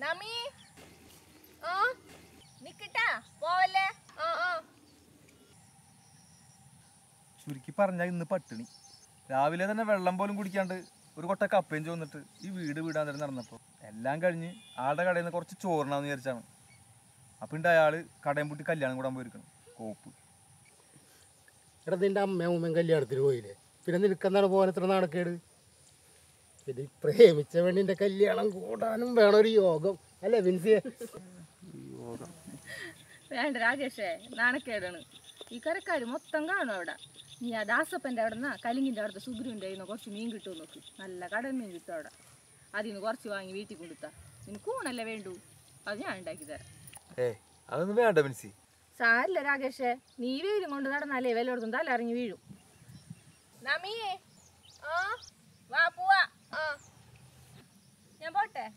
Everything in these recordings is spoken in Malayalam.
നമി ആ നിക്കട്ടാ പോവല്ലേ ആ ആ ചുരുക്കി പറഞ്ഞാൽ ഇന്ന് പട്ടിണി രാവിലെ തന്നെ വെള്ളം പോലും കുടിക്കാണ്ട് ഒരു കൊട്ട കപ്പയും ചോന്നിട്ട് ഈ വീട് വീടാൻ നേരം നടന്നപ്പോൾ എല്ലാം കഴിഞ്ഞ് ആളുടെ കടയിൽ നിന്ന് കുറച്ച് ചോറിനാന്ന് വിചാരിച്ചാണ് അപ്പം ഉണ്ട് അയാൾ കടയും പൂട്ടി കല്യാണം കൂടാൻ പോയിരിക്കണം കോപ്പ് എടാ നിന്റെ അമ്മയും ഉമ്മയും കല്യാണത്തിന് പോയില്ലേ പിന്നെ നിനക്കെന്താണ് പോകാൻ ഇത്ര നാണക്കേട് ഇത് ഈ പ്രേമിച്ച പെണ്ണിന്റെ കല്യാണം കൂടാനും വേണം ഒരു യോഗം അല്ലേ വിൻസിയെ വേണ്ട രാജേഷേ നാണക്കേടാണ് ഈ കരക്കാര് മൊത്തം കാണും അവിടെ നീ ആ ദാസപ്പൻ്റെ അവിടെ നിന്നാ കലിങ്ങിൻ്റെ അവിടുത്തെ സുഗ്രുവിൻ്റെ കയ്യിൽ നിന്ന് കുറച്ച് മീൻ കിട്ടുമോ നോക്ക് നല്ല കടൽ മീൻ കിട്ടും അവിടെ അതിൽ നിന്ന് കുറച്ച് വാങ്ങി വീട്ടിൽ കൊടുത്താ നിനക്ക് ഊണല്ലേ വേണ്ടു അത് ഞാൻ ഉണ്ടാക്കി തരാം ഏ അതൊന്നും വേണ്ട മിൻസി സാരില്ല രാകേഷേ നീ വെയിലും കൊണ്ട് നടന്നാലേ വല്ലയിടത്തും തല ഇറങ്ങി വീഴും നമിയേ ആ വാ പോവാ ആ ഞാൻ പോട്ടെ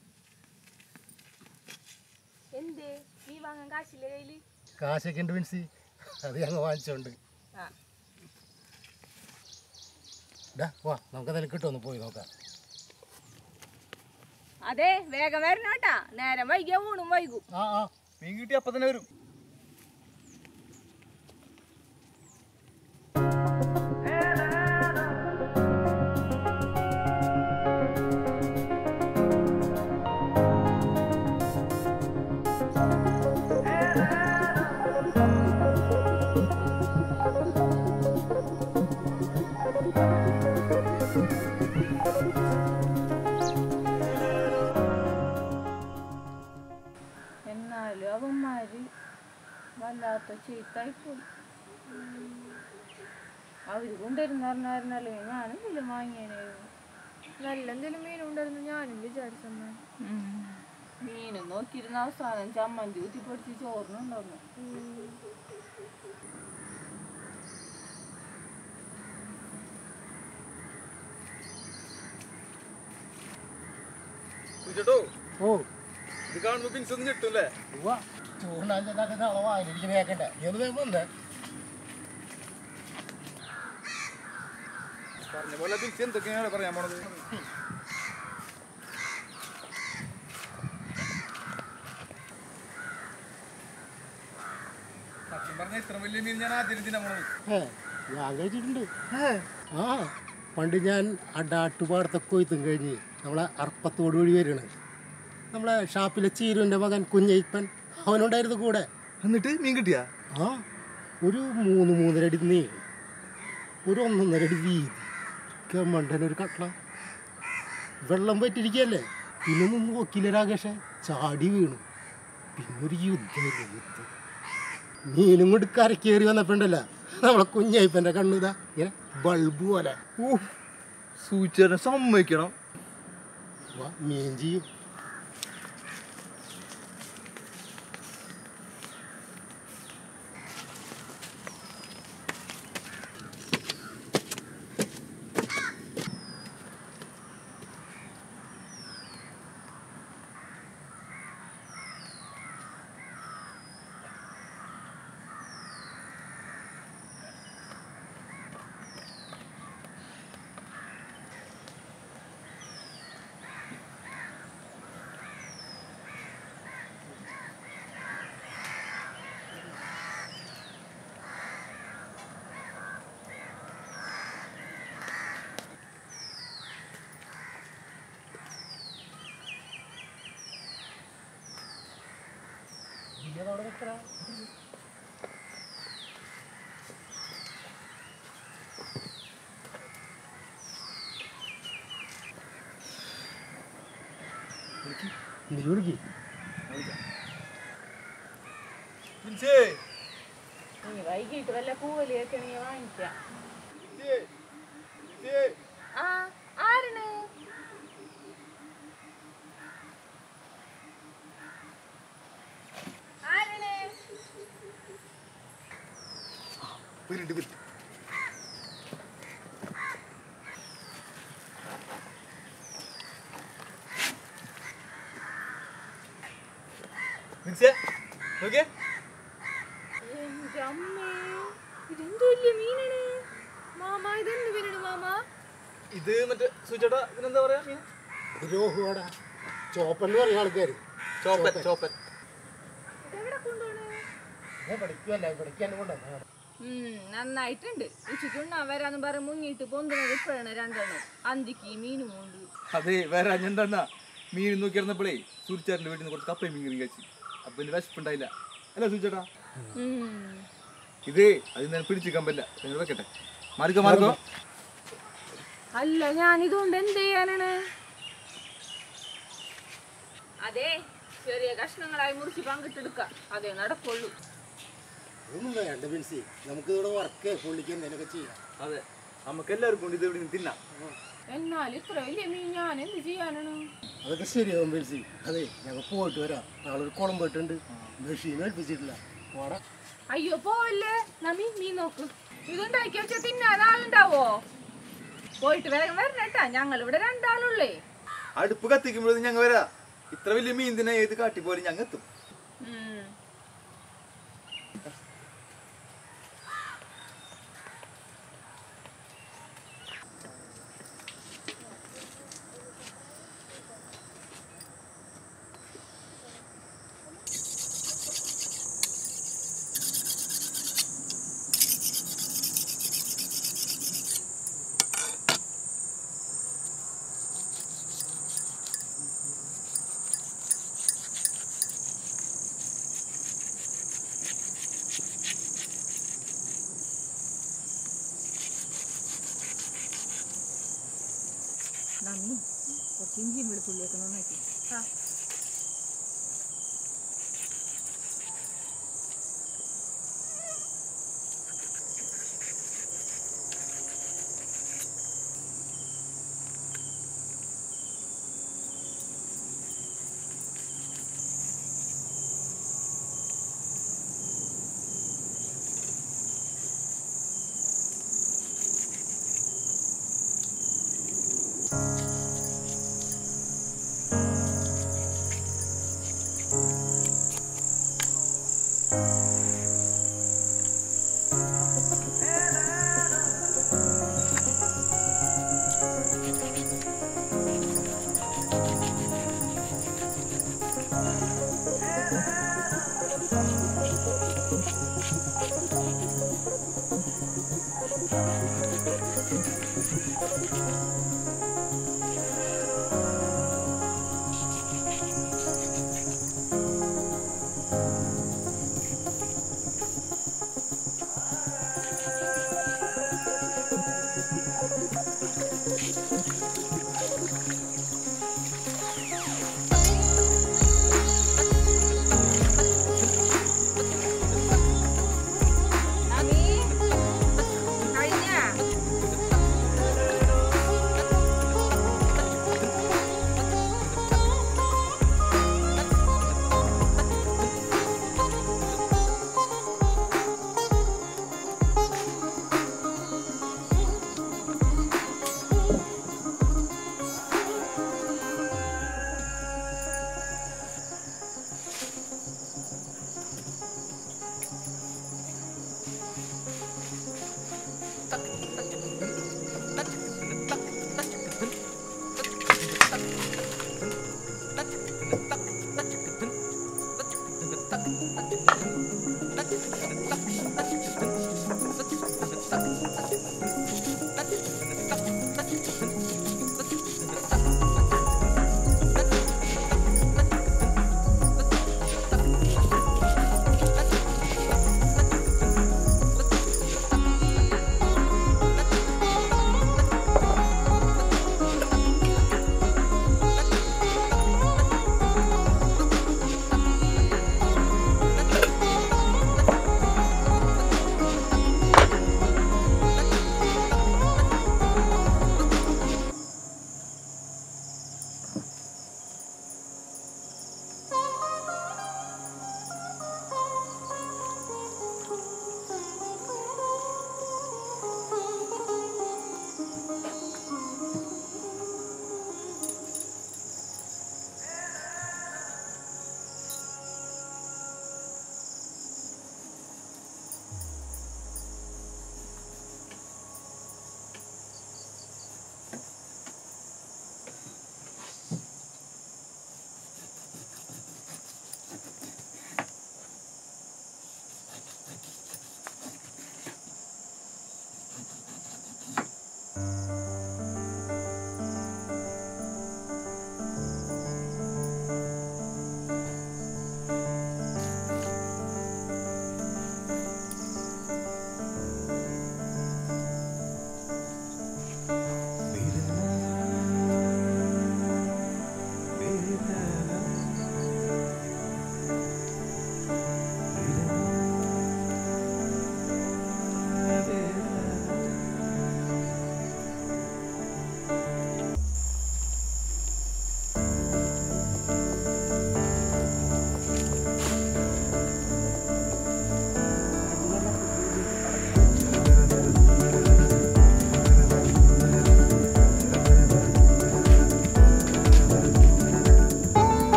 എന്തേ നീ വാങ്ങാൻ കാശില്ലേ കയ്യില് കാശൊക്കെ ഉണ്ട് വിൻസി അത് ഞങ്ങൾ വാങ്ങിച്ചോണ്ട് ആ ഡാ വാ നമുക്ക് അതിൽ കിട്ടുമെന്ന് പോയി നോക്കാം അതെ വേഗം വരണോട്ടാ നേരം വൈകിയ ഊണും വൈകും ആ ആ മീൻ കിട്ടി അപ്പം തന്നെ വരും എന്നാലും അവന്മാര് വല്ലാത്ത ചീത്തായിപ്പോയി അവര് കൊണ്ടുവരുന്ന പറഞ്ഞായിരുന്നല്ലോ ഞാനെന്തെങ്കിലും വാങ്ങിയേനായിരുന്നു നല്ല എന്തെങ്കിലും മീൻ ഉണ്ടായിരുന്നു ഞാനും വിചാരിച്ചമ്മ മീനും നോക്കിയിരുന്ന അവസാനം ചമ്മന്തി ഊത്തിപ്പൊടിച്ച് ചോറിനുണ്ടായിരുന്നു ചേട്ടോ ഓ ഇത് കാണുമ്പോൾ മിൻസ് ഒന്നും കിട്ടും അല്ലേ ഉവ്വ ചോറിനാൻ ചെന്നാൽ നാളെ വായിലിരിക്കുന്ന കേൾക്കണ്ടേ നീ ഒന്ന് വേഗം വന്നേ പറഞ്ഞ പോലെ മിൻസി എന്തൊക്കെയാണ് പറയാൻ പോണത് സത്യം പറഞ്ഞ ഇത്ര വലിയ മീൻ ഞാൻ ആദ്യം തിന്നാൻ പോണത് ഏ ഞാൻ കഴിച്ചിട്ടുണ്ട് ആ പണ്ട് ഞാൻ ആ ഡാട്ടുപാടത്തെ കൊയ്ത്തും കഴിഞ്ഞ് നമ്മളെ അർപ്പത്തോട് വഴി വരികയാണ് നമ്മളെ ഷാപ്പിലെ ചീരുവിൻ്റെ മകൻ കുഞ്ഞയ്പ്പൻ അവനുണ്ടായിരുന്നു കൂടെ എന്നിട്ട് മീൻ കിട്ടിയാ ആ ഒരു മൂന്ന് മൂന്നര അടി നീ ഒരു ഒന്നൊന്നര അടി വീതി കമ്മണ്ടൻ ഒരു കട്ടള വെള്ളം പറ്റിരിക്കുകയല്ലേ പിന്നെ ഒന്നും നോക്കിയില്ല രാകേഷെ ചാടി വീണു പിന്നെ ഒരു യുദ്ധം യുദ്ധം മീനും കൊണ്ട് കരക്കേറി വന്നപ്പോണ്ടല്ല നമ്മളെ കുഞ്ഞായിപ്പൻ്റെ കണ്ണുതാ ഇങ്ങനെ ബൾബ് പോലെ ഓ സൂചന സമ്മതിക്കണം വാ, മീൻ ചെയ്യും നീ വിളിക്ക് മിൻസേ നീ വൈകിട്ട് വല്ല പൂവലിയൊക്കെ നീ വാങ്ങിക്കാം മിൻസേ മിൻസേ ആ ആരാണ് ആരാണ് വരുന്നുണ്ട് വരും മിൻസേ നോക്കിയേ എൻ്റെ അമ്മേ ഇതെന്ത് വലിയ മീനാണ് മാമ ഇതെന്ത് മീനാണ് മാമ ഇത് മറ്റേ സൂചേട്ടാ ഇതിനെന്താ പറയാ മീൻ രോഹുവാടാ ചോപ്പൻ എന്ന് പറയുന്ന ആൾക്കാർ ചോപ്പൻ ചോപ്പൻ എവിടെ കൊണ്ടുപോണേ പഠിക്കുമല്ല പഠിക്കാൻ കൊണ്ടല്ല ഉം, നന്നായിട്ടുണ്ട് ഉച്ചയ്ക്ക് ഉണ്ണാൻ വരാന്ന് പറഞ്ഞ് മുങ്ങിയിട്ട് പൊന്തുന്നത് ഇപ്പോഴാണ് രണ്ടെണ്ണം അന്തിക്ക് മീനും ഉണ്ട് അതെ വേറെ അഞ്ഞെന്താ മീൻ നോക്കിയിരുന്നപ്പോഴേ സൂര്യാറിന്റെ വീട്ടിൽ നിന്ന് കുറച്ച് കപ്പയും മീൻ കറി കഴിച്ചു അപ്പൊ എന്റെ വിശപ്പുണ്ടായില്ല അല്ല സൂചേട്ടാ ഉം. ഇത് അതിൽ നിന്ന് പിടിച്ചിക്കാൻ പറ്റില്ല നിങ്ങൾ വെക്കട്ടെ മാറിക്കോ മാറിക്കോ അല്ല ഞാനിതുകൊണ്ട് എന്ത് ചെയ്യാനാണ് അതെ ചെറിയ കഷ്ണങ്ങളായി മുറിച്ച് പങ്കിട്ടെടുക്ക അതേ നടക്കുള്ളൂ അതൊന്നും വേണ്ട ബിൻസി നമുക്ക് ഇവിടെ വർക്ക് പുള്ളിക്ക് എന്തെങ്കിലുമൊക്കെ ചെയ്യാം അതെ നമുക്ക് എല്ലാവർക്കും ഇത് ഇവിടെ നിന്ന് തിന്നാം എന്നാൽ ഇത്ര വലിയ മീൻ ഞാൻ എന്ത് ചെയ്യാനാണ് അതൊക്കെ ശരിയാവും ബിൻസി അതെ ഞങ്ങൾ പോയിട്ട് വരാം നാളെ ഒരു കുളം പോയിട്ടുണ്ട് മെഷീൻ ഏൽപ്പിച്ചിട്ടില്ല പോടാ അയ്യോ പോവല്ലേ നമ്മി മീൻ നോക്ക് ഇതുണ്ടാക്കി വെച്ചാൽ തിന്നാൻ ആളുണ്ടാവോ പോയിട്ട് വേഗം വരണേട്ടാ ഞങ്ങൾ ഇവിടെ രണ്ടാളുള്ളേ അടുപ്പ് കത്തിക്കുമ്പോഴേ ഞങ്ങൾ വരാ ഇത്ര വലിയ മീൻ തിന്നാ ഏത് കാട്ടി പോലും ഞങ്ങൾ എത്തും ഉം. നമ്മി കുറച്ച് ഇഞ്ചിയും വെളുത്തുള്ളിയൊക്കെ നന്നാക്കി ആ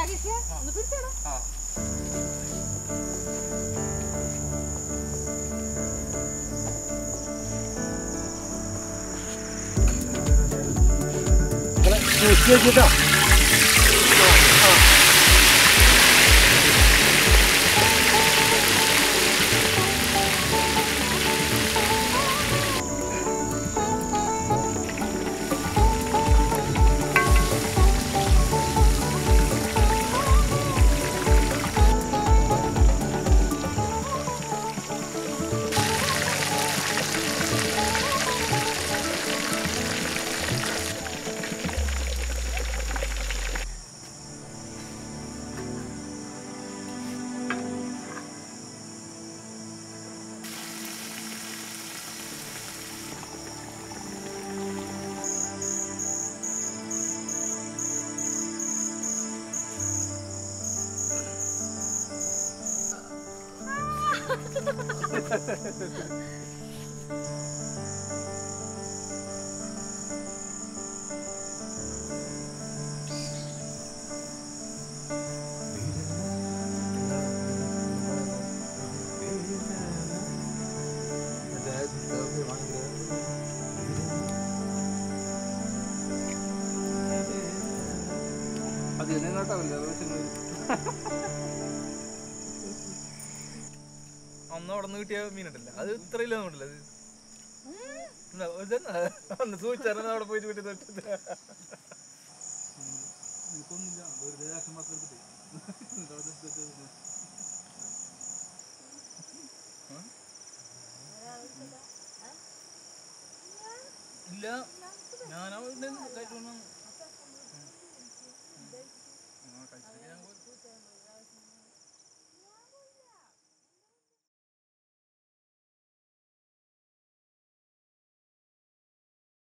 രാകേഷ് ഒന്ന് പിടിച്ചോടാ ആ സൂക്ഷിച്ച് വെച്ചിട്ടാ അന്ന് അവിടെ നിന്ന് കിട്ടിയ മീനുണ്ടല്ല അത് ഇത്ര ഇല്ല നോട്ടില്ല അത് എന്നാ, ഇതെന്നാ? അന്ന് സൂചിച്ചായിരുന്നു അവിടെ പോയിട്ട് കിട്ടിയത് ഒറ്റ ഇല്ല ഞാൻ അവിടെ